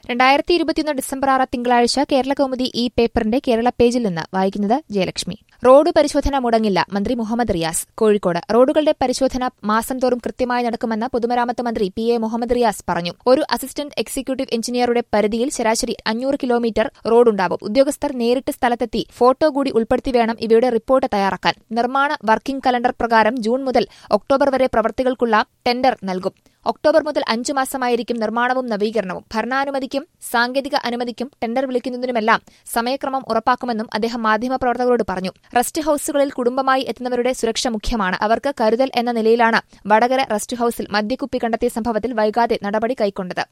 രണ്ടായിരത്തി ഇരുപത്തിയൊന്ന് ഡിസംബർ ആറ് തിങ്കളാഴ്ച കേരള കൗമുദി ഈ പേപ്പറിന്റെ കേരള പേജിൽ നിന്ന് വായിക്കുന്നത് ജയലക്ഷ്മി റോഡ് പരിശോധന മുടങ്ങില്ല മന്ത്രി മുഹമ്മദ് റിയാസ് കോഴിക്കോട് റോഡുകളുടെ പരിശോധന മാസം തോറും കൃത്യമായി നടക്കുമെന്ന് പൊതുമരാമത്ത് മന്ത്രി പി എ മുഹമ്മദ് റിയാസ് പറഞ്ഞു ഒരു അസിസ്റ്റന്റ് എക്സിക്യൂട്ടീവ് എഞ്ചിനീയറുടെ പരിധിയിൽ ശരാശരി അഞ്ഞൂറ് കിലോമീറ്റർ റോഡുണ്ടാവും ഉദ്യോഗസ്ഥർ നേരിട്ട് സ്ഥലത്തെത്തി ഫോട്ടോ കൂടി ഉൾപ്പെടുത്തി വേണം ഇവയുടെ റിപ്പോർട്ട് തയ്യാറാക്കാൻ നിർമ്മാണ വർക്കിംഗ് കലണ്ടർ പ്രകാരം ജൂൺ മുതൽ ഒക്ടോബർ വരെ പ്രവൃത്തികൾക്കുള്ള ടെൻഡർ നൽകും ഒക്ടോബർ മുതൽ അഞ്ചു മാസമായിരിക്കും നിർമ്മാണവും നവീകരണവും ഭരണാനുമതിക്കും സാങ്കേതിക അനുമതിക്കും ടെൻഡർ വിളിക്കുന്നതിനുമെല്ലാം സമയക്രമം ഉറപ്പാക്കുമെന്നും അദ്ദേഹം മാധ്യമപ്രവർത്തകരോട് പറഞ്ഞു റെസ്റ്റ് ഹൌസുകളിൽ കുടുംബമായി എത്തുന്നവരുടെ സുരക്ഷ മുഖ്യമാണ് അവർക്ക് കരുതൽ എന്ന നിലയിലാണ് വടകര റെസ്റ്റ് ഹൌസിൽ മദ്യക്കുപ്പി കണ്ടെത്തിയ സംഭവത്തിൽ വൈകാതെ നടപടി കൈക്കൊണ്ടത്